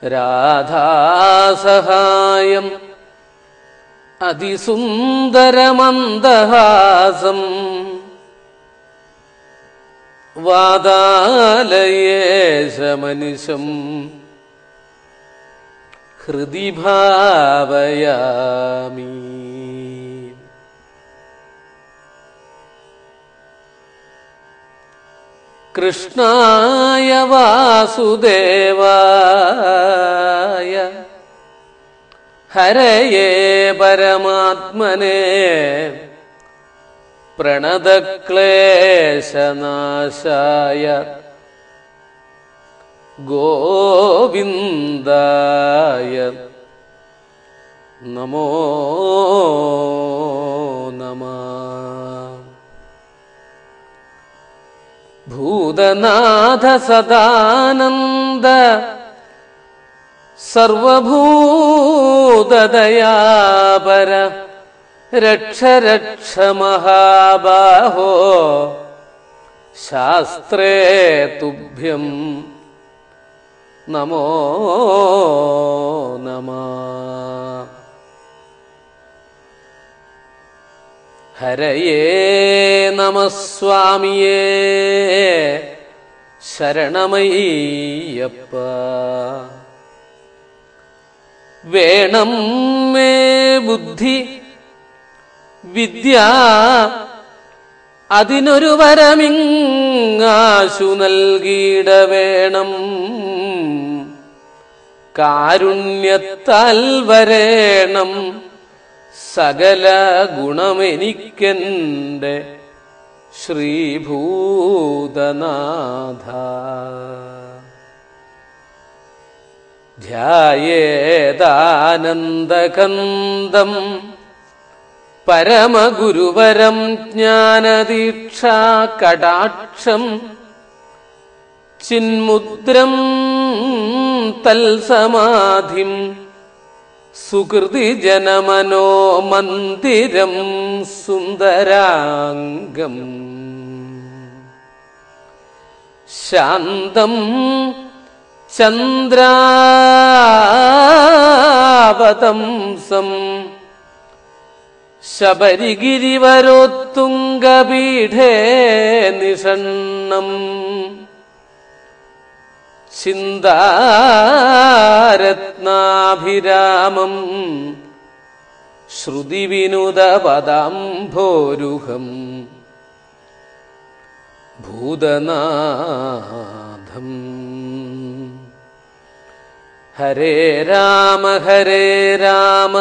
രാധാസഹായം അതിസുന്ദരമന്ദഹാസം വാതാലയേശമനിശം ഹൃദി ഭാവയാമി കൃഷ്ണായ വാസുദേവായ ഹരയേ പരമാത്മനെ പ്രണതക്ലേശനാശായ ഗോവിന്ദായ നമോ നമ ഭൂതനാഥ സദാനന്ദ സർവഭൂതദയാപര രക്ഷ രക്ഷ മഹാബാഹോ ശാസ്ത്രേ തുഭ്യം നമോ നമ ഹരയേ നമസ്വാമിയേ ശരണമയ്യപ്പ വേണം മേ ബുദ്ധി വിദ്യ അതിനൊരു വരമിങ്ങാശു നൽകിയിട വേണം കാരുണ്യത്താൽ വരേണം സകല ഗുണമെനിക്കെന്റെ ശ്രീഭൂതനാഥ ധ്യായേദാനന്ദകന്ദം പരമഗുരുവരം ജ്ഞാനദീക്ഷാ കടാക്ഷം ചിന്മുദ്രം തൽസമാധിം സുകൃതി ജനമനോ മന്ദിരം സുന്ദരാംഗം ശാന്തം ചന്ദ്രാവതംസം ശബരിഗിരിവരോത്തുംഗപീഠേ നിഷണ്ണം ചിന്താരത്നാഭിരാമം ശ്രുതിവിനുദപദാംഭോരുഹം ഭൂതനാഥം ഹരേ രാമ ഹരേ രാമ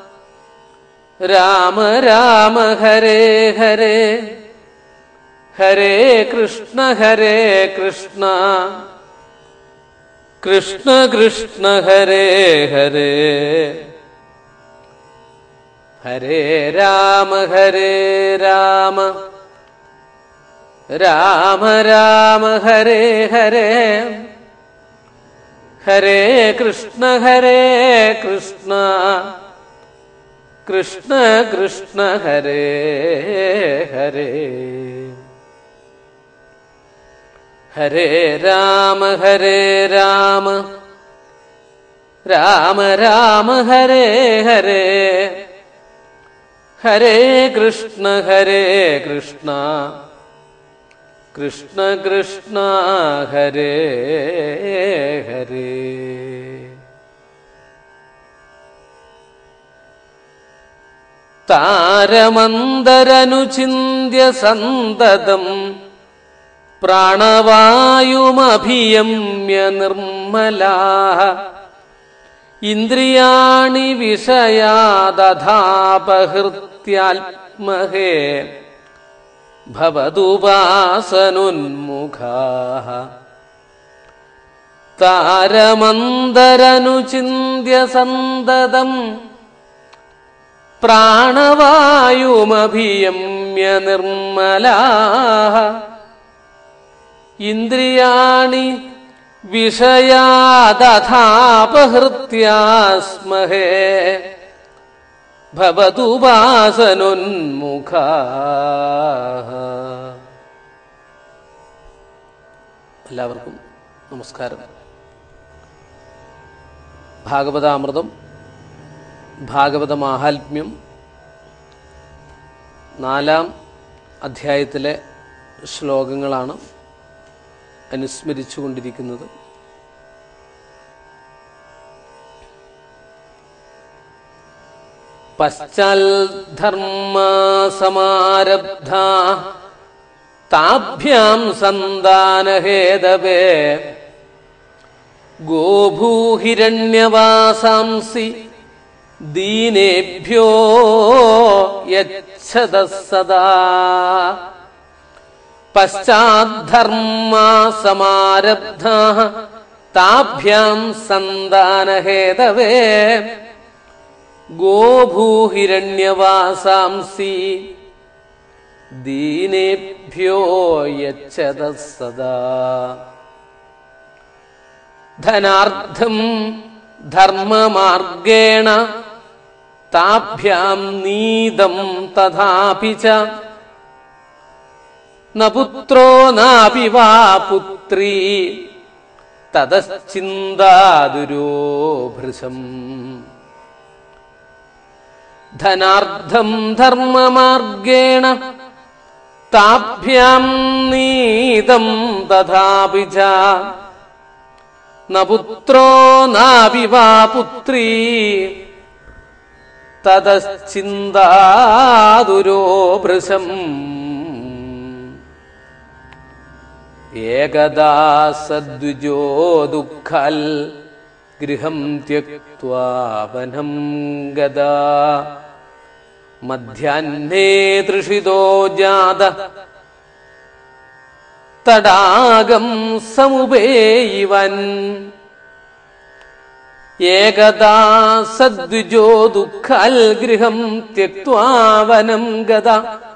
രാമ രാമ ഹരേ ഹരേ ഹരേ കൃഷ്ണ ഹരേ കൃഷ്ണ കൃഷ്ണ കൃഷ്ണ ഹരേ ഹരേ ഹരേ രാമ ഹരേ രാമ രാമ രാമ ഹരേ ഹരേ ഹരേ കൃഷ്ണ ഹരേ കൃഷ്ണ കൃഷ്ണ കൃഷ്ണ ഹരേ ഹരേ ഹരേ രാമ ഹരേ രാമ രാമ രാമ ഹരേ ഹരേ ഹരേ കൃഷ്ണ ഹരേ കൃഷ്ണ കൃഷ്ണ കൃഷ്ണ ഹരേ ഹരേ താരമന്തരനുചിന്യ സന്തതം പ്രാണവായുമഭിയമ്യ നിർമ്മലാ ഇന്ദ്രിയാണി വിഷയാദധാപഹൃത്യാത്മഹേ ഭവതുപാസനുന്മുഖാ താരമന്തരനുചിന്യ സന്തതം പ്രാണവായുമഭിയമ്യ നിർമ്മലാ ഇന്ദ്രിയാണി വിഷയാദധാപഹൃത്യാസ്മഹേ ഭവതുപാസനുന്മുഖ എല്ലാവർക്കും നമസ്കാരം ഭാഗവതാമൃതം ഭാഗവത മാഹാത്മ്യം നാലാം അധ്യായത്തിലെ ശ്ലോകങ്ങളാണ് അനുസ്മരിച്ചു കൊണ്ടിരിക്കുന്നത് പശ്ചാൽധർമ്മസമാരബ്ധ താഭ്യാം സന്താനഹേതവേ ഗോഭൂഹിരണ്യവാസാംസി ദീനേഭ്യോ യച്ഛത സദാ പശ്ചാദ്ധർമ്മസമാരബ്ധ താഭ്യാം സന്താനഹേതവേ ഗോഭൂഹിരണ്യവാസാംസി ദീനേഭ്യോ യച്ഛത സദാ ധനാർത്ഥം ധർമ്മമാർഗേണ താഭ്യാം നീതം തഥാപി ച ന പുത്രോ നാപി വാ പുത്രീ തതശ്ചിന്താതുരോ ഭൃശം ധനാർത്ഥം ധർമ്മമാർഗേണ താഭ്യാം നീതം തഥാപി ച ന പുത്രോ നാപി വാ പുത്രീ തതശ്ചിന്താതുരോ ഭൃശം ഏകദാ സദ്വിജോ ദുഃഖാൽ ഗൃഹം ത്യക്വാ വനം ഗദാ മധ്യാഹ്നേ തൃഷിതോ ജാത തടാകം സമുപേയിവൻ ഏകദാ സദ്വിജോ ദുഃഖാൽ ഗൃഹം ത്യക്വാ വനം ഗത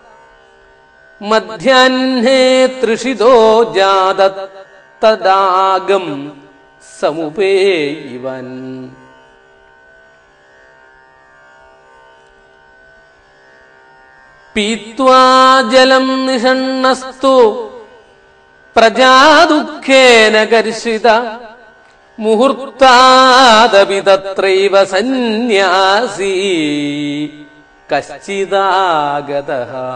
മധ്യാഹ്നേ തൃഷിതോ ജാത തടാകം സമുപേയിവൻ പീത്വാ ജലം നിഷണ്ണസ്തു പ്രജാദുഃഖേന കർഷിത മുഹൂർത്താദപി തത്രൈവ സന്യാസീ കശ്ചിദാഗത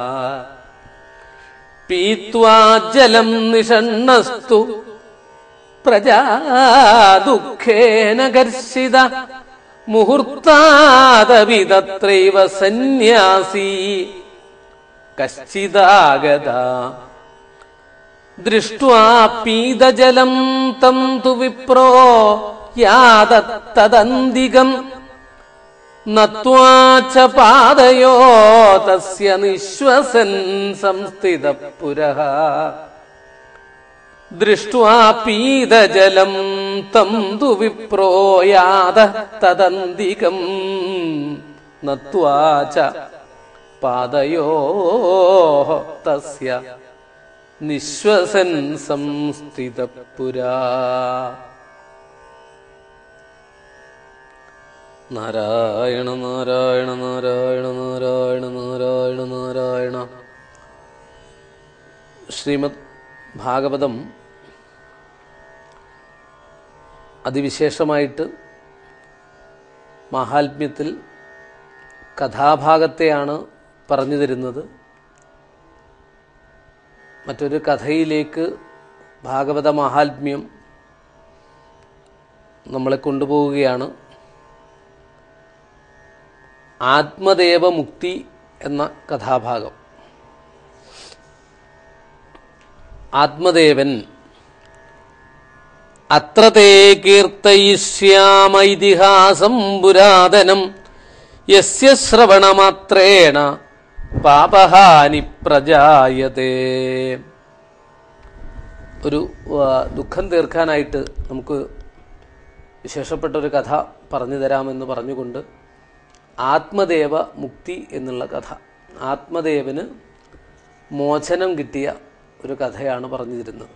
പീത്വാ ജലം നിഷണ്ണസ്തു പ്രജാദുഃഖേന കർഷിത മുഹൂർത്താദപി തത്രൈവ സന്യാസീ കശ്ചിദാഗത ദൃഷ്ട്വാ പീതജലം തം തു വിപ്രോ യാതത്തദന്തികം നത്വാച്ച പാദയോ തസ്യ നിശ്വസൻ സംസ്ഥിത പുരഃ ദൃഷ്ട്വാ പീതജലം തം തു വിപ്രോ യാത തദന്തികം നത്വാച്ച പാദയോ തസ്യ നിശ്വസൻ സംസ്ഥിതപുരാ നാരായണ നാരായണ നാരായണ നാരായണ നാരായണ നാരായണ ശ്രീമദ് ഭാഗവതം അതിവിശേഷമായിട്ട് മഹാത്മ്യത്തിൽ കഥാഭാഗത്തെയാണ് പറഞ്ഞു തരുന്നത് മറ്റൊരു കഥയിലേക്ക് ഭാഗവത മഹാത്മ്യം നമ്മളെ കൊണ്ടുപോവുകയാണ് ആത്മദേവ മുക്തി എന്ന കഥാഭാഗം ആത്മദേവൻ അത്ര തേ കീർത്തയിഷ്യാമ ഇതിഹാസം പുരാതനം യസ്യ ശ്രവണമാത്രേണ പാപഹാനി പ്രജായതേ ഒരു ആ, ദുഃഖം തീർക്കാനായിട്ട് നമുക്ക് വിശേഷപ്പെട്ട ഒരു കഥ പറഞ്ഞു തരാമെന്ന് പറഞ്ഞുകൊണ്ട് ആത്മദേവ മുക്തി എന്നുള്ള കഥ ആത്മദേവന് മോചനം കിട്ടിയ ഒരു കഥയാണ് പറഞ്ഞു തരുന്നത്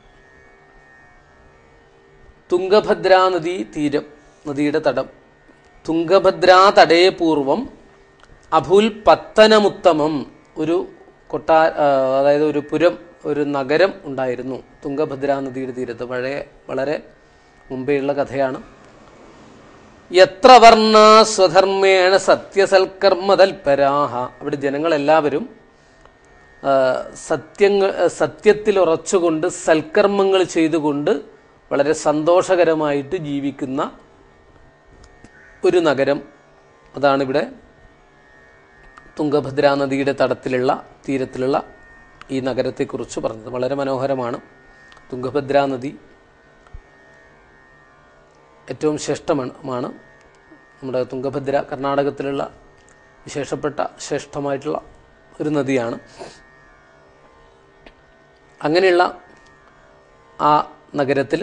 തുംഗഭദ്രാ നദി തീരം നദിയുടെ തടം തുംഗഭദ്രാ തടേ പൂർവം അഭുൽ പത്തനമുത്തമം ഒരു കൊട്ടാ ആ, അതായത് ഒരു പുരം ഒരു നഗരം ഉണ്ടായിരുന്നു തുംഗഭദ്രാ നദിയുടെ തീരത്ത് പഴയ വളരെ മുമ്പേയുള്ള കഥയാണ് എത്ര വർണ്ണ സ്വധർമ്മേണ സത്യസൽക്കർമ്മതൽപരാഹ അവിടെ ജനങ്ങളെല്ലാവരും ആ, സത്യങ്ങൾ സത്യത്തിൽ ഉറച്ചുകൊണ്ട് സൽക്കർമ്മങ്ങൾ ചെയ്തുകൊണ്ട് വളരെ സന്തോഷകരമായിട്ട് ജീവിക്കുന്ന ഒരു നഗരം അതാണിവിടെ തുംഗഭദ്രാ നദിയുടെ തടത്തിലുള്ള തീരത്തിലുള്ള ഈ നഗരത്തെക്കുറിച്ച് പറഞ്ഞത് വളരെ മനോഹരമാണ് തുംഗഭദ്രാ നദി ഏറ്റവും ശ്രേഷ്ഠമാണ് മാണ് നമ്മുടെ തുംഗഭദ്ര കർണാടകത്തിലുള്ള വിശേഷപ്പെട്ട ശ്രേഷ്ഠമായിട്ടുള്ള ഒരു നദിയാണ് അങ്ങനെയുള്ള ആ നഗരത്തിൽ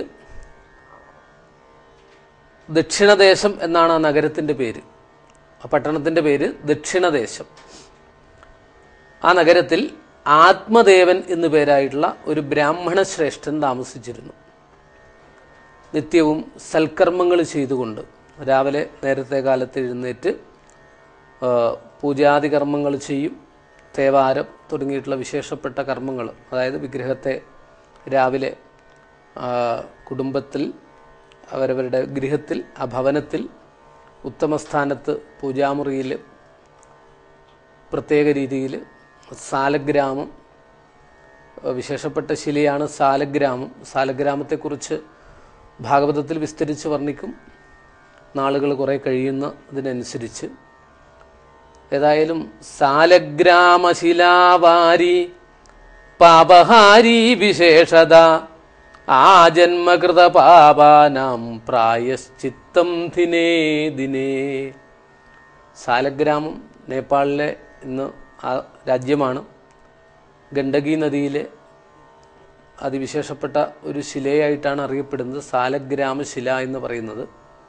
ദക്ഷിണദേശം എന്നാണ് ആ നഗരത്തിൻ്റെ പേര് ആ പട്ടണത്തിൻ്റെ പേര് ദക്ഷിണദേശം ആ നഗരത്തിൽ ആത്മദേവൻ എന്നു പേരായിട്ടുള്ള ഒരു ബ്രാഹ്മണ ശ്രേഷ്ഠൻ താമസിച്ചിരുന്നു നിത്യവും സൽക്കർമ്മങ്ങൾ ചെയ്തുകൊണ്ട് രാവിലെ നേരത്തെ കാലത്ത് എഴുന്നേറ്റ് ആ, പൂജാതി കർമ്മങ്ങൾ ചെയ്യും തേവാരം തുടങ്ങിയിട്ടുള്ള വിശേഷപ്പെട്ട കർമ്മങ്ങൾ അതായത് വിഗ്രഹത്തെ രാവിലെ ആ, കുടുംബത്തിൽ അവരവരുടെ ഗൃഹത്തിൽ ആ ഭവനത്തിൽ ഉത്തമസ്ഥാനത്ത് പൂജാമുറിയിൽ പ്രത്യേക രീതിയിൽ സാലഗ്രാമം ഏഹ് വിശേഷപ്പെട്ട ശിലയാണ് സാലഗ്രാമം സാലഗ്രാമത്തെക്കുറിച്ച് ഭാഗവതത്തിൽ വിസ്തരിച്ച് വർണ്ണിക്കും നാളുകൾ കുറേ കഴിയുന്നതിനനുസരിച്ച് ഏതായാലും സാലഗ്രാമശിലാവാരി പാപഹാരി വിശേഷത ആ ജന്മകൃത പാപാനാം പ്രായശ്ചിത്തം ദിനേ ദിനേ സാലഗ്രാമം നേപ്പാളിലെ ഇന്ന് ആ രാജ്യമാണ് ഗണ്ഡകി നദിയിലെ അതിവിശേഷപ്പെട്ട ഒരു ശിലയായിട്ടാണ് അറിയപ്പെടുന്നത് സാലഗ്രാമ ശില എന്ന് പറയുന്നത്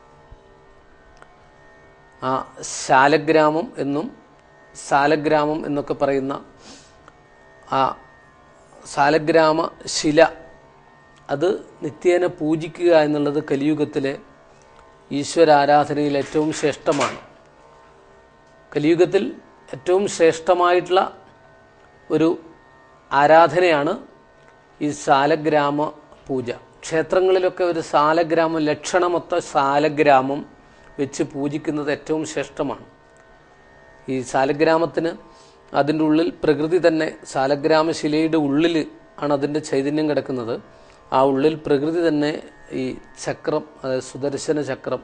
ആ ശാലഗ്രാമം എന്നും സാലഗ്രാമം എന്നൊക്കെ പറയുന്ന ആ സാലഗ്രാമ ശില അത് നിത്യേന പൂജിക്കുക എന്നുള്ളത് കലിയുഗത്തിലെ ഈശ്വരാരാധനയിൽ ഏറ്റവും ശ്രേഷ്ഠമാണ് കലിയുഗത്തിൽ ഏറ്റവും ശ്രേഷ്ഠമായിട്ടുള്ള ഒരു ആരാധനയാണ് ഈ സാലഗ്രാമ പൂജ ക്ഷേത്രങ്ങളിലൊക്കെ ഒരു സാലഗ്രാമം ലക്ഷണമൊത്ത സാലഗ്രാമം വെച്ച് പൂജിക്കുന്നത് ഏറ്റവും ശ്രേഷ്ഠമാണ് ഈ സാലഗ്രാമത്തിന് അതിൻ്റെ ഉള്ളിൽ പ്രകൃതി തന്നെ സാലഗ്രാമ ശിലയുടെ ഉള്ളിൽ ആണ് അതിൻ്റെ ചൈതന്യം കിടക്കുന്നത് ആ ഉള്ളിൽ പ്രകൃതി തന്നെ ഈ ചക്രം അതായത് സുദർശന ചക്രം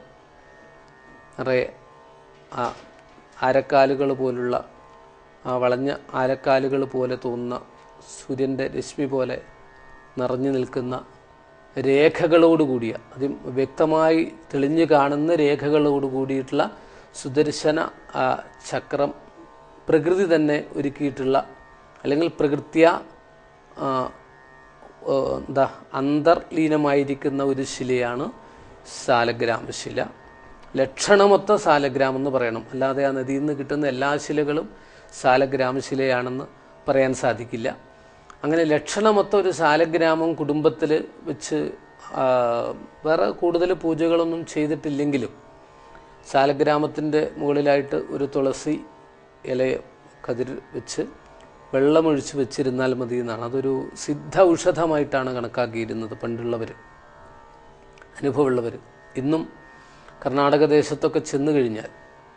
നിറയെ ആ ആരക്കാലുകൾ പോലുള്ള ആ വളഞ്ഞ ആരക്കാലുകൾ പോലെ തോന്നുന്ന സൂര്യൻ്റെ രശ്മി പോലെ നിറഞ്ഞു നിൽക്കുന്ന രേഖകളോട് കൂടിയ അതി വ്യക്തമായി തെളിഞ്ഞു കാണുന്ന രേഖകളോട് കൂടിയിട്ടുള്ള സുദർശന ആ, ചക്രം പ്രകൃതി തന്നെ ഒരുക്കിയിട്ടുള്ള അല്ലെങ്കിൽ പ്രകൃത്യ ആ, ഓ, എന്താ അന്തർലീനമായിരിക്കുന്ന ഒരു ശിലയാണ് സാലഗ്രാമശില ലക്ഷണമൊത്ത സാലഗ്രാം എന്ന് പറയണം അല്ലാതെ ആ നദിയിൽ നിന്ന് കിട്ടുന്ന എല്ലാ ശിലകളും സാലഗ്രാമശിലയാണെന്ന് പറയാൻ സാധിക്കില്ല അങ്ങനെ ലക്ഷണമൊത്ത ഒരു സാലഗ്രാമം കുടുംബത്തിൽ വെച്ച് ആ, വേറെ കൂടുതൽ പൂജകളൊന്നും ചെയ്തിട്ടില്ലെങ്കിലും സാലഗ്രാമത്തിൻ്റെ മുകളിലായിട്ട് ഒരു തുളസി ഇല കതിർ വെച്ച് വെള്ളമൊഴിച്ച് വെച്ചിരുന്നാൽ മതി എന്നാണ് അതൊരു സിദ്ധ ഔഷധമായിട്ടാണ് കണക്കാക്കിയിരുന്നത് പണ്ടുള്ളവർ അനുഭവമുള്ളവർ ഇന്നും കർണാടക ദേശത്തൊക്കെ ചെന്ന് കഴിഞ്ഞാൽ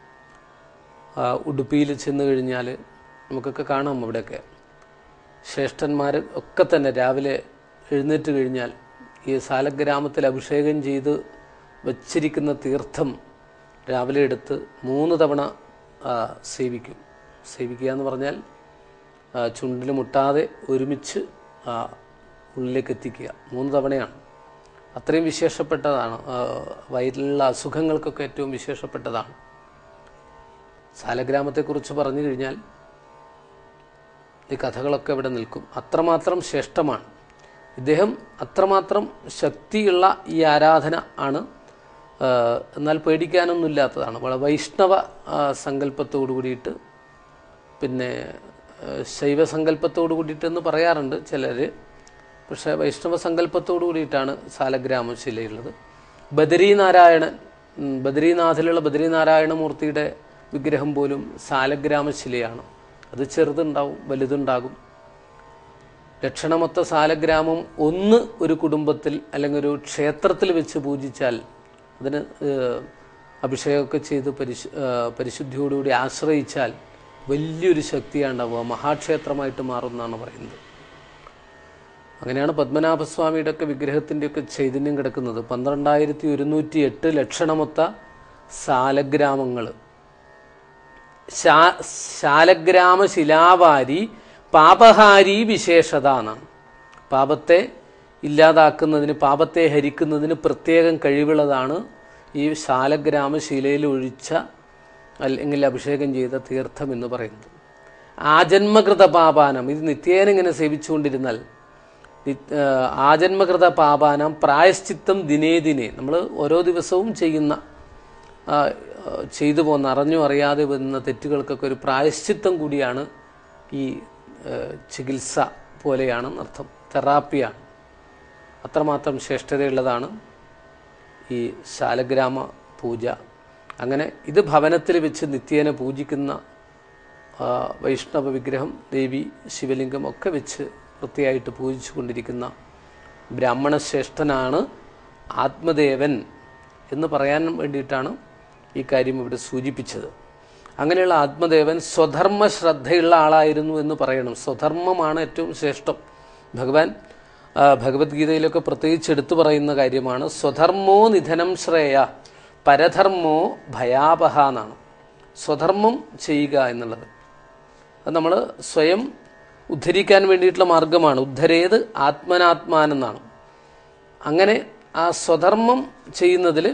ആ, ഉടുപ്പിയിൽ ചെന്ന് കഴിഞ്ഞാൽ നമുക്കൊക്കെ കാണാം അവിടെയൊക്കെ ശ്രേഷ്ഠന്മാർ ഒക്കെ തന്നെ രാവിലെ എഴുന്നേറ്റ് കഴിഞ്ഞാൽ ഈ സാലഗ്രാമത്തിൽ അഭിഷേകം ചെയ്ത് വച്ചിരിക്കുന്ന തീർത്ഥം രാവിലെ എടുത്ത് മൂന്ന് തവണ ആ, സേവിക്കും സേവിക്കുക എന്ന് പറഞ്ഞാൽ ആ, ചുണ്ടിൽ മുട്ടാതെ ഒരുമിച്ച് ആ, ഉള്ളിലേക്ക് എത്തിക്കുക മൂന്ന് തവണയാണ് അത്രയും വിശേഷപ്പെട്ടതാണ് ആ, വയറ്റിലുള്ള അസുഖങ്ങൾക്കൊക്കെ ഏറ്റവും വിശേഷപ്പെട്ടതാണ് സാലഗ്രാമത്തെക്കുറിച്ച് പറഞ്ഞു കഴിഞ്ഞാൽ ഈ കഥകളൊക്കെ ഇവിടെ നിൽക്കും അത്രമാത്രം ശ്രേഷ്ഠമാണ് ഇദ്ദേഹം അത്രമാത്രം ശക്തിയുള്ള ഈ ആരാധന ആണ് ആ, എന്നാൽ പേടിക്കാനൊന്നുമില്ലാത്തതാണ് വളരെ വൈഷ്ണവ ആ, സങ്കല്പത്തോടു കൂടിയിട്ട് പിന്നെ ആ, ശൈവ സങ്കല്പത്തോടു കൂടിയിട്ടെന്ന് പറയാറുണ്ട് ചിലർ പക്ഷേ വൈഷ്ണവ സങ്കല്പത്തോടു കൂടിയിട്ടാണ് സാലഗ്രാമ ശിലയുള്ളത് ബദരീനാരായണൻ ഉം, ബദരീനാഥിലുള്ള ബദരീനാരായണ മൂർത്തിയുടെ വിഗ്രഹം പോലും സാലഗ്രാമ ശിലയാണ് അത് ചെറുതുണ്ടാവും വലുതുണ്ടാകും ലക്ഷണമൊത്ത സാലഗ്രാമം ഒന്ന് ഒരു കുടുംബത്തിൽ അല്ലെങ്കിൽ ഒരു ക്ഷേത്രത്തിൽ വെച്ച് പൂജിച്ചാൽ അതിന് ഏഹ്, അഭിഷേകമൊക്കെ ചെയ്ത് പരിശു ആ, പരിശുദ്ധിയോടുകൂടി ആശ്രയിച്ചാൽ വലിയൊരു ശക്തിയാണ് ഉണ്ടാവുക മഹാക്ഷേത്രമായിട്ട് മാറുമെന്നാണ് പറയുന്നത് അങ്ങനെയാണ് പത്മനാഭസ്വാമിയുടെ ഒക്കെ വിഗ്രഹത്തിൻ്റെ ഒക്കെ ചൈതന്യം കിടക്കുന്നത് പന്ത്രണ്ടായിരത്തി ഒരുന്നൂറ്റി എട്ട് ലക്ഷണമൊത്ത സാലഗ്രാമങ്ങൾ ശാ- ശാലഗ്രാമ ശിലാവാരി പാപഹാരി വിശേഷത എന്നാണ് പാപത്തെ ഇല്ലാതാക്കുന്നതിന് പാപത്തെ ഹരിക്കുന്നതിന് പ്രത്യേകം കഴിവുള്ളതാണ് ഈ ശാലഗ്രാമ ശിലയിൽ ഒഴിച്ച അല്ലെങ്കിൽ അഭിഷേകം ചെയ്ത തീർത്ഥം എന്ന് പറയുന്നത് ആജന്മകൃത പാപാനം ഇത് നിത്യേന ഇങ്ങനെ സേവിച്ചുകൊണ്ടിരുന്നാൽ നി- ആ, ആജന്മകൃത പാപാനം പ്രായശ്ചിത്തം ദിനേ ദിനേ നമ്മൾ ഓരോ ദിവസവും ചെയ്യുന്ന ആ, ആ, ചെയ്തു പോന്ന അറിഞ്ഞോ അറിയാതെ വരുന്ന തെറ്റുകൾക്കൊക്കെ ഒരു പ്രായശ്ചിത്തം കൂടിയാണ് ഈ ആ, ചികിത്സ പോലെയാണെന്നർത്ഥം തെറാപ്പിയാണ് അത്രമാത്രം ശ്രേഷ്ഠതയുള്ളതാണ് ഈ ശാലഗ്രാമ പൂജ അങ്ങനെ ഇത് ഭവനത്തിൽ വെച്ച് നിത്യേന പൂജിക്കുന്ന ആ, വൈഷ്ണവ വിഗ്രഹം ദേവി ശിവലിംഗം ഒക്കെ വെച്ച് വൃത്തിയായിട്ട് പൂജിച്ചു കൊണ്ടിരിക്കുന്ന ബ്രാഹ്മണശ്രേഷ്ഠനാണ് ആത്മദേവൻ എന്ന് പറയാൻ വേണ്ടിയിട്ടാണ് ഈ കാര്യം ഇവിടെ സൂചിപ്പിച്ചത് അങ്ങനെയുള്ള ആത്മദേവൻ സ്വധർമ്മ ശ്രദ്ധയുള്ള ആളായിരുന്നു എന്ന് പറയണം സ്വധർമ്മമാണ് ഏറ്റവും ശ്രേഷ്ഠം ഭഗവാൻ ആ, ഭഗവത്ഗീതയിലൊക്കെ പ്രത്യേകിച്ച് എടുത്തു പറയുന്ന കാര്യമാണ് സ്വധർമ്മോ നിധനം ശ്രേയ പരധർമ്മോ ഭയാപഹ എന്നാണ് സ്വധർമ്മം ചെയ്യുക എന്നുള്ളത് അത് നമ്മൾ സ്വയം ഉദ്ധരിക്കാൻ വേണ്ടിയിട്ടുള്ള മാർഗമാണ് ഉദ്ധരേത് ആത്മനാത്മാനെന്നാണ് അങ്ങനെ ആ സ്വധർമ്മം ചെയ്യുന്നതിൽ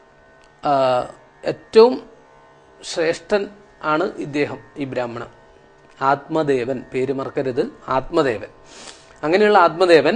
ആ, ഏറ്റവും ശ്രേഷ്ഠൻ ആണ് ഇദ്ദേഹം ഈ ബ്രാഹ്മണൻ ആത്മദേവൻ പേര് മറക്കരുത് ആത്മദേവൻ അങ്ങനെയുള്ള ആത്മദേവൻ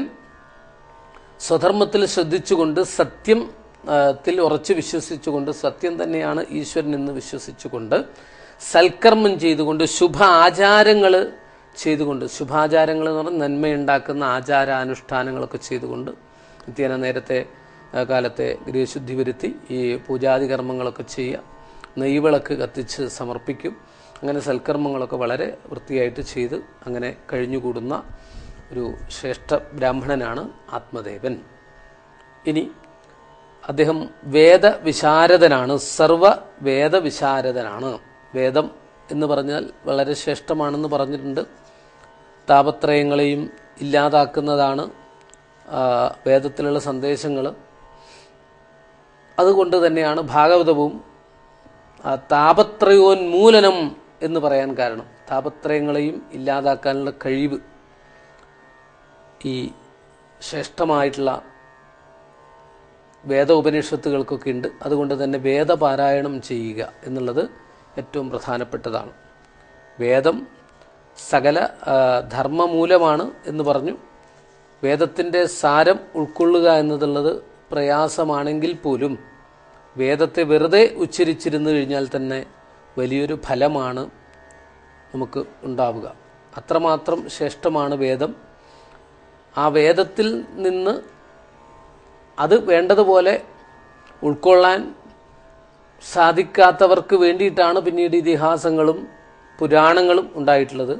സ്വധർമ്മത്തിൽ ശ്രദ്ധിച്ചുകൊണ്ട് സത്യം ആ, ത്തിൽ ഉറച്ചു വിശ്വസിച്ചുകൊണ്ട് സത്യം തന്നെയാണ് ഈശ്വരൻ എന്ന് വിശ്വസിച്ചുകൊണ്ട് സൽക്കർമ്മം ചെയ്തുകൊണ്ട് ശുഭ ആചാരങ്ങൾ ചെയ്തുകൊണ്ട് ശുഭാചാരങ്ങൾ എന്ന് പറഞ്ഞാൽ നന്മയുണ്ടാക്കുന്ന ആചാരാനുഷ്ഠാനങ്ങളൊക്കെ ചെയ്തുകൊണ്ട് നിത്യേന നേരത്തെ ആ, കാലത്തെ ഗൃഹശുദ്ധി വരുത്തി ഈ പൂജാതി കർമ്മങ്ങളൊക്കെ ചെയ്യുക നെയ്വിളക്ക് കത്തിച്ച് സമർപ്പിക്കും അങ്ങനെ സൽക്കർമ്മങ്ങളൊക്കെ വളരെ വൃത്തിയായിട്ട് ചെയ്ത് അങ്ങനെ കഴിഞ്ഞുകൂടുന്ന ഒരു ശ്രേഷ്ഠ ബ്രാഹ്മണനാണ് ആത്മദേവൻ ഇനി അദ്ദേഹം വേദവിശാരദനാണ് സർവ വേദവിശാരദനാണ് വേദം എന്ന് പറഞ്ഞാൽ വളരെ ശ്രേഷ്ഠമാണെന്ന് പറഞ്ഞിട്ടുണ്ട് താപത്രയങ്ങളെയും ഇല്ലാതാക്കുന്നതാണ് ആ, വേദത്തിലുള്ള സന്ദേശങ്ങൾ അതുകൊണ്ട് തന്നെയാണ് ഭാഗവതവും ആ, താപത്രയോന്മൂലനം എന്ന് പറയാൻ കാരണം താപത്രയങ്ങളെയും ഇല്ലാതാക്കാനുള്ള കഴിവ് ഈ ശ്രേഷ്ഠമായിട്ടുള്ള വേദ ഉപനിഷത്തുകൾക്കൊക്കെ ഉണ്ട് അതുകൊണ്ട് തന്നെ വേദപാരായണം ചെയ്യുക എന്നുള്ളത് ഏറ്റവും പ്രധാനപ്പെട്ടതാണ് വേദം സകല ആ, ധർമ്മമൂലമാണ് എന്ന് പറഞ്ഞു വേദത്തിൻ്റെ സാരം ഉൾക്കൊള്ളുക എന്നതുള്ളത് പ്രയാസമാണെങ്കിൽ പോലും വേദത്തെ വെറുതെ ഉച്ചരിച്ചിരുന്നു കഴിഞ്ഞാൽ തന്നെ വലിയൊരു ഫലമാണ് നമുക്ക് ഉണ്ടാവുക അത്രമാത്രം ശ്രേഷ്ഠമാണ് വേദം ആ വേദത്തിൽ നിന്ന് അത് വേണ്ടതുപോലെ ഉൾക്കൊള്ളാൻ സാധിക്കാത്തവർക്ക് വേണ്ടിയിട്ടാണ് പിന്നീട് ഇതിഹാസങ്ങളും പുരാണങ്ങളും ഉണ്ടായിട്ടുള്ളത്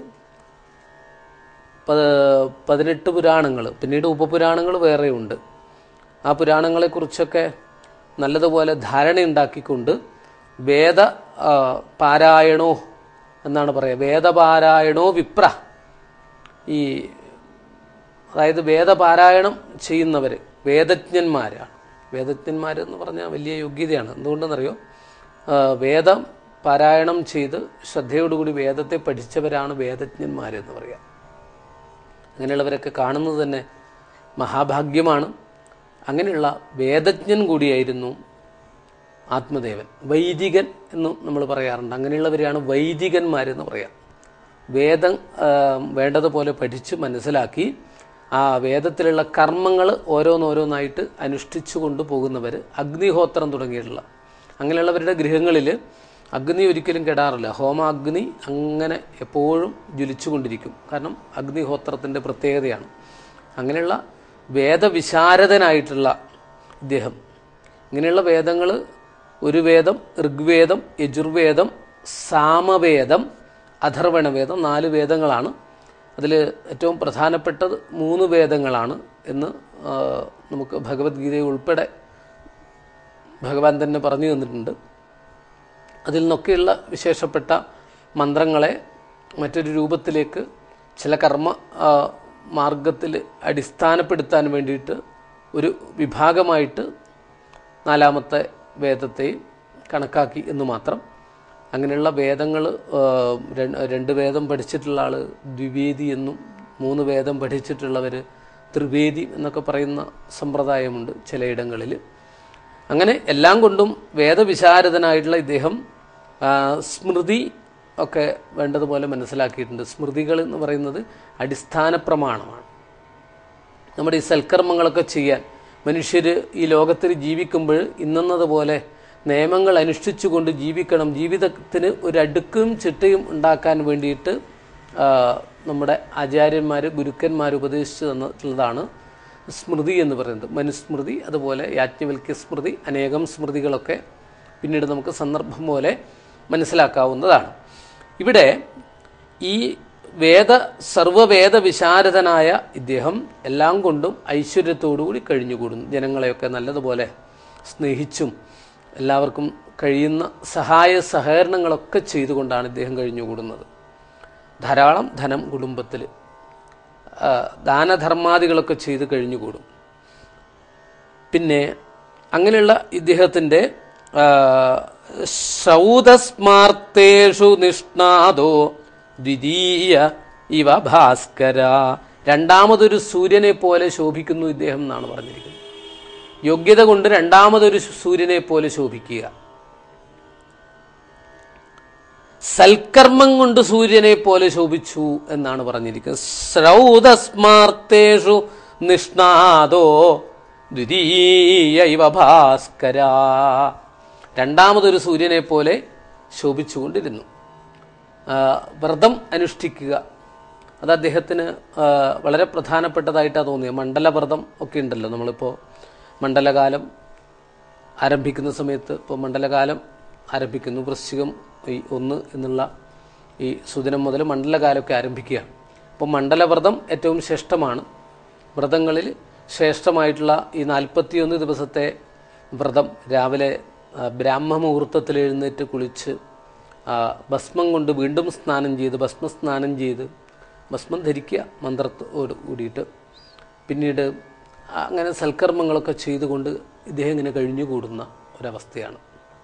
പ- പതിനെട്ട് പുരാണങ്ങൾ പിന്നീട് ഉപപുരാണങ്ങൾ വേറെയുണ്ട് ആ പുരാണങ്ങളെക്കുറിച്ചൊക്കെ നല്ലതുപോലെ ധാരണയുണ്ടാക്കിക്കൊണ്ട് വേദ ആ, പാരായണോ എന്നാണ് പറയുക വേദപാരായണോ വിപ്ര ഈ അതായത് വേദപാരായണം ചെയ്യുന്നവർ വേദജ്ഞന്മാരാണ് വേദജ്ഞന്മാരെന്ന് പറഞ്ഞാൽ വലിയ യോഗ്യതയാണ് എന്തുകൊണ്ടെന്നറിയോ ആ, വേദം പാരായണം ചെയ്ത് ശ്രദ്ധയോടുകൂടി വേദത്തെ പഠിച്ചവരാണ് വേദജ്ഞന്മാരെന്ന് പറയുക അങ്ങനെയുള്ളവരൊക്കെ കാണുന്നത് തന്നെ മഹാഭാഗ്യമാണ് അങ്ങനെയുള്ള വേദജ്ഞൻ കൂടിയായിരുന്നു ആത്മദേവൻ വൈദികൻ എന്നും നമ്മൾ പറയാറുണ്ട് അങ്ങനെയുള്ളവരെയാണ് വൈദികന്മാരെന്ന് പറയാം വേദം ആ, വേണ്ടതുപോലെ പഠിച്ച് മനസ്സിലാക്കി ആ വേദത്തിലുള്ള കർമ്മങ്ങൾ ഓരോന്നോരോന്നായിട്ട് അനുഷ്ഠിച്ചു കൊണ്ടുപോകുന്നവർ അഗ്നിഹോത്രം തുടങ്ങിയിട്ടുള്ള അങ്ങനെയുള്ളവരുടെ ഗൃഹങ്ങളിൽ അഗ്നി ഒരിക്കലും കെടാറില്ല ഹോമാഗ്നി അങ്ങനെ എപ്പോഴും ജ്വലിച്ചുകൊണ്ടിരിക്കും കാരണം അഗ്നിഹോത്രത്തിൻ്റെ പ്രത്യേകതയാണ് അങ്ങനെയുള്ള വേദവിശാരദനായിട്ടുള്ള ഇദ്ദേഹം ഇങ്ങനെയുള്ള വേദങ്ങൾ ഒരു വേദം ഋഗ്വേദം യജുർവേദം സാമവേദം അഥർവണവേദം നാല് വേദങ്ങളാണ് അതിൽ ഏറ്റവും പ്രധാനപ്പെട്ടത് മൂന്ന് വേദങ്ങളാണ് എന്ന് ആ, നമുക്ക് ഭഗവത്ഗീതയിൽ ഉൾപ്പെടെ ഭഗവാൻ തന്നെ പറഞ്ഞു തന്നിട്ടുണ്ട് അതിൽ നിന്നൊക്കെയുള്ള വിശേഷപ്പെട്ട മന്ത്രങ്ങളെ മറ്റൊരു രൂപത്തിലേക്ക് ചില കർമ്മ ആ, മാർഗത്തിൽ അടിസ്ഥാനപ്പെടുത്താൻ വേണ്ടിയിട്ട് ഒരു വിഭാഗമായിട്ട് നാലാമത്തെ വേദത്തെയും കണക്കാക്കി എന്ന് മാത്രം അങ്ങനെയുള്ള വേദങ്ങൾ രണ്ട് വേദം പഠിച്ചിട്ടുള്ള ആൾ ദ്വിവേദി എന്നും മൂന്ന് വേദം പഠിച്ചിട്ടുള്ളവർ ത്രിവേദി എന്നൊക്കെ പറയുന്ന സമ്പ്രദായമുണ്ട് ചിലയിടങ്ങളിൽ അങ്ങനെ എല്ലാം കൊണ്ടും വേദവിശാരദനായിട്ടുള്ള ഇദ്ദേഹം ആ, സ്മൃതി ഒക്കെ വേണ്ടതുപോലെ മനസ്സിലാക്കിയിട്ടുണ്ട് സ്മൃതികൾ എന്ന് പറയുന്നത് അടിസ്ഥാന പ്രമാണമാണ് നമ്മുടെ ഈ സൽക്കർമ്മങ്ങളൊക്കെ ചെയ്യാൻ മനുഷ്യർ ഈ ലോകത്തിൽ ജീവിക്കുമ്പോൾ ഇന്നതുപോലെ നിയമങ്ങൾ അനുഷ്ഠിച്ചുകൊണ്ട് ജീവിക്കണം ജീവിതത്തിന് ഒരു അടുക്കും ചിട്ടയും ഉണ്ടാക്കാൻ വേണ്ടിയിട്ട് ആ, നമ്മുടെ ആചാര്യന്മാർ ഗുരുക്കന്മാർ ഉപദേശിച്ചു തന്നിട്ടുള്ളതാണ് സ്മൃതി എന്ന് പറയുന്നത് മനുസ്മൃതി അതുപോലെ യാജ്ഞവൽക്യ സ്മൃതി അനേകം സ്മൃതികളൊക്കെ പിന്നീട് നമുക്ക് സന്ദർഭം പോലെ മനസ്സിലാക്കാവുന്നതാണ് ഇവിടെ ഈ വേദ സർവവേദ വിശാരദനായ ഇദ്ദേഹം എല്ലാം കൊണ്ടും ഐശ്വര്യത്തോടുകൂടി കഴിഞ്ഞുകൂടുന്നു ജനങ്ങളെയൊക്കെ നല്ലതുപോലെ സ്നേഹിച്ചും എല്ലാവർക്കും കഴിയുന്ന സഹായ സഹകരണങ്ങളൊക്കെ ചെയ്തുകൊണ്ടാണ് ഇദ്ദേഹം കഴിഞ്ഞുകൂടുന്നത് ധാരാളം ധനം കുടുംബത്തിൽ ആ, ദാനധർമാദികളൊക്കെ ചെയ്ത് കഴിഞ്ഞുകൂടും പിന്നെ അങ്ങനെയുള്ള ഇദ്ദേഹത്തിൻ്റെ ആ, ശ്രൗതസ്മാർത്തേഷു നിഷ്ണാദോ ദ്വിതീയ ഇവ ഭാസ്കര രണ്ടാമതൊരു സൂര്യനെ പോലെ ശോഭിക്കുന്നു ഇദ്ദേഹം എന്നാണ് പറഞ്ഞിരിക്കുന്നത് യോഗ്യത കൊണ്ട് രണ്ടാമതൊരു സൂര്യനെ പോലെ ശോഭിക്കുക സൽക്കർമ്മം കൊണ്ട് സൂര്യനെ പോലെ ശോഭിച്ചു എന്നാണ് പറഞ്ഞിരിക്കുന്നത് ശ്രൗതസ്മാർത്തേഷു നിഷ്ണാദോ ദ്വിതീയ ഇവ ഭാസ്കര രണ്ടാമതൊരു സൂര്യനെ പോലെ ശോഭിച്ചുകൊണ്ടിരുന്നു ആ, വ്രതം അനുഷ്ഠിക്കുക അത് അദ്ദേഹത്തിന് ആ, വളരെ പ്രധാനപ്പെട്ടതായിട്ടാണ് തോന്നിയത് മണ്ഡലവ്രതം ഒക്കെ ഉണ്ടല്ലോ നമ്മളിപ്പോൾ മണ്ഡലകാലം ആരംഭിക്കുന്ന സമയത്ത് ഇപ്പോൾ മണ്ഡലകാലം ആരംഭിക്കുന്നു വൃശ്ചികം ഈ ഒന്ന് എന്നുള്ള ഈ സുദിനം മുതൽ മണ്ഡലകാലമൊക്കെ ആരംഭിക്കുകയാണ് അപ്പോൾ മണ്ഡലവ്രതം ഏറ്റവും ശ്രേഷ്ഠമാണ് വ്രതങ്ങളിൽ ശ്രേഷ്ഠമായിട്ടുള്ള ഈ നാൽപ്പത്തിയൊന്ന് ദിവസത്തെ വ്രതം രാവിലെ ആ, ബ്രാഹ്മമുഹൂർത്തത്തിൽ എഴുന്നേറ്റ് കുളിച്ച് ആ, ഭസ്മം കൊണ്ട് വീണ്ടും സ്നാനം ചെയ്ത് ഭസ്മസ്നാനം ചെയ്ത് ഭസ്മം ധരിക്കുക മന്ത്രത്തോട് കൂടിയിട്ട് പിന്നീട് അങ്ങനെ സൽക്കർമ്മങ്ങളൊക്കെ ചെയ്തുകൊണ്ട് ഇദ്ദേഹം ഇങ്ങനെ കഴിഞ്ഞുകൂടുന്ന ഒരവസ്ഥയാണ്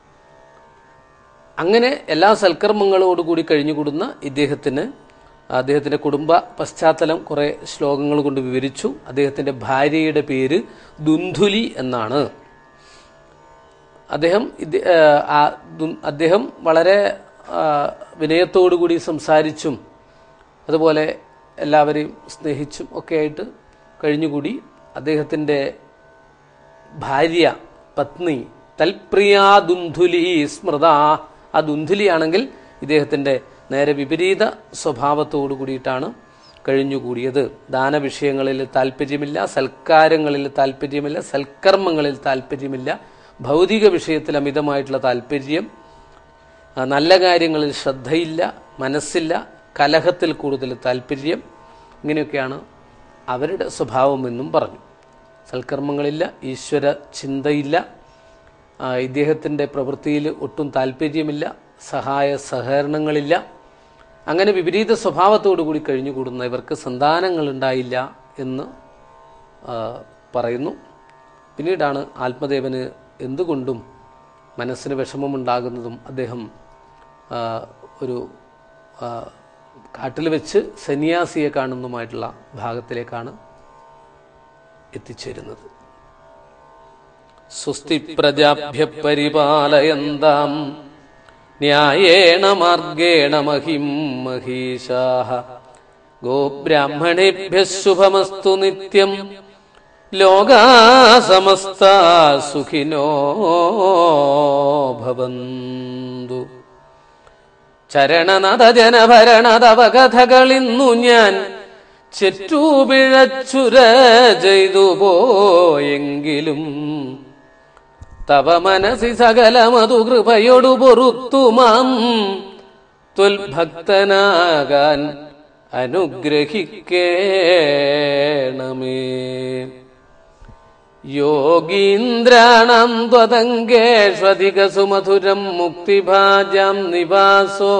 അങ്ങനെ എല്ലാ സൽക്കർമ്മങ്ങളോടുകൂടി കഴിഞ്ഞുകൂടുന്ന ഇദ്ദേഹത്തിന് അദ്ദേഹത്തിൻ്റെ കുടുംബ പശ്ചാത്തലം കുറേ ശ്ലോകങ്ങൾ കൊണ്ട് വിവരിച്ചു അദ്ദേഹത്തിൻ്റെ ഭാര്യയുടെ പേര് ദുന്ധുലി എന്നാണ് അദ്ദേഹം ഇത്- ആ, ആ ദു- അദ്ദേഹം വളരെ ആ, വിനയത്തോടുകൂടി സംസാരിച്ചും അതുപോലെ എല്ലാവരെയും സ്നേഹിച്ചും ഒക്കെ ആയിട്ട് കഴിഞ്ഞുകൂടി അദ്ദേഹത്തിൻ്റെ ഭാര്യ പത്നി തൽപ്രിയാ ദുന്ധുലി സ്മൃത ആ ദുന്ധുലിയാണെങ്കിൽ ഇദ്ദേഹത്തിൻ്റെ നേരെ വിപരീത സ്വഭാവത്തോടു കൂടിയിട്ടാണ് കഴിഞ്ഞുകൂടിയത് ദാനവിഷയങ്ങളിൽ താല്പര്യമില്ല സൽക്കാരങ്ങളിൽ താല്പര്യമില്ല സൽക്കർമ്മങ്ങളിൽ താല്പര്യമില്ല ഭൗതിക വിഷയത്തിൽ അമിതമായിട്ടുള്ള താല്പര്യം ആ, നല്ല കാര്യങ്ങളിൽ ശ്രദ്ധയില്ല മനസ്സില്ല കലഹത്തിൽ കൂടുതൽ താല്പര്യം ഇങ്ങനെയൊക്കെയാണ് അവരുടെ സ്വഭാവമെന്നും പറഞ്ഞു സൽക്കർമ്മങ്ങളില്ല ഈശ്വര ചിന്തയില്ല ആ, ഇദ്ദേഹത്തിൻ്റെ പ്രവൃത്തിയിൽ ഒട്ടും താല്പര്യമില്ല സഹായ സഹകരണങ്ങളില്ല അങ്ങനെ വിപരീത സ്വഭാവത്തോടു കൂടി കഴിഞ്ഞുകൂടുന്ന ഇവർക്ക് സന്താനങ്ങളുണ്ടായില്ല എന്ന് ആ, പറയുന്നു പിന്നീടാണ് ആത്മദേവന് എന്തുകൊണ്ടും മനസ്സിന് വിഷമമുണ്ടാകുന്നതും അദ്ദേഹം ആ, ഒരു ആ, കാട്ടിൽ വെച്ച് സന്യാസിയെ കാണുന്നതുമായിട്ടുള്ള ഭാഗത്തിലേക്കാണ് എത്തിച്ചേരുന്നത് സ്വസ്തി പ്രജാഭ്യ പരിപാലയന്താം ന്യായേണ മാർഗേണ മഹിം മഹീഷാ ഗോബ്രാഹ്മണേഭ്യ ശുഭമസ്തു നിത്യം ലോകാ സമസ്ത സുഖിനോ ഭവന്തു ചരണനത ജനഭരണതവ കഥകളിന്നു ഞാൻ ചെറ്റൂപിഴച്ചുര ചെയ്തു പോയെങ്കിലും തവ മനസി സകലമതു കൃപയൊടു പൊറുത്തുമാം ത്വൽഭക്തനാകാൻ അനുഗ്രഹിക്കേണമേ യോഗീന്ദ്രാണം ത്വതങ്കേഷ്വധികസുമധുരം മുക്തിഭാജാം നിവാസോ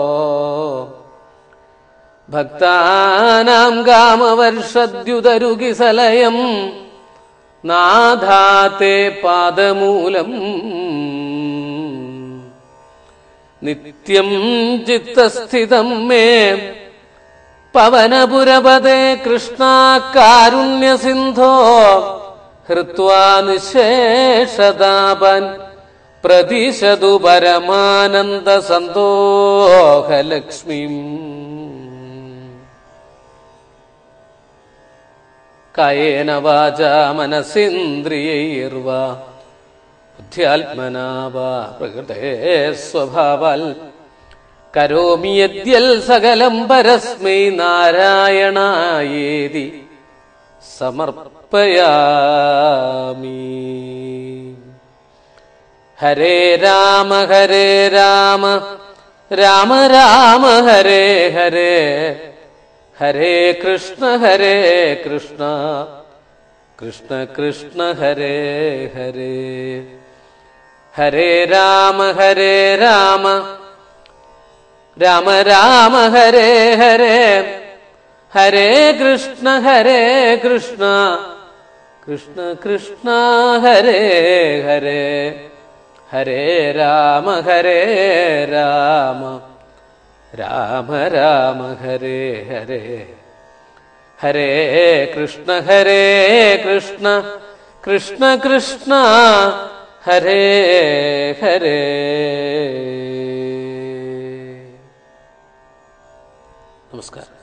ഭക്താനാം കാമവർഷദ്യുതരുകിസലയം നാഥാത്തെ പാദമൂലം നിത്യം ചിത്തസ്ഥിതം മേ പവനപുരപദേ കൃഷ്ണ കാരുണ്യസിന്ധോ ഹൃത്വാ നിശേഷതാപൻ പ്രതിശതു പരമാനന്ദ സന്തോഹലക്ഷ്മീം കായേന വാച മനസിന്ദ്രിയൈർവാ ബുദ്ധ്യാത്മനാ വാ പ്രകൃതേ സ്വഭാവാൽ കരോമി യദ്യൽ സകലം പരസ്മൈ നാരായണായേതി സമർപ്പയാമി ഹരേ രാമ ഹരേ രാമ രാമ രാമ ഹരേ ഹരേ ഹരേ കൃഷ്ണ ഹരേ കൃഷ്ണ കൃഷ്ണ കൃഷ്ണ ഹരേ ഹരേ ഹരേ രാമ ഹരേ രാമ രാമ രാമ ഹരേ ഹരേ ഹരേ കൃഷ്ണ ഹരേ കൃഷ്ണ കൃഷ്ണ കൃഷ്ണ ഹരേ ഹരേ ഹരേ രാമ ഹരേ രാമ രാമ രാമ ഹരേ ഹരേ ഹരേ കൃഷ്ണ ഹരേ കൃഷ്ണ കൃഷ്ണ കൃഷ്ണ ഹരേ ഹരേ നമസ്കാരം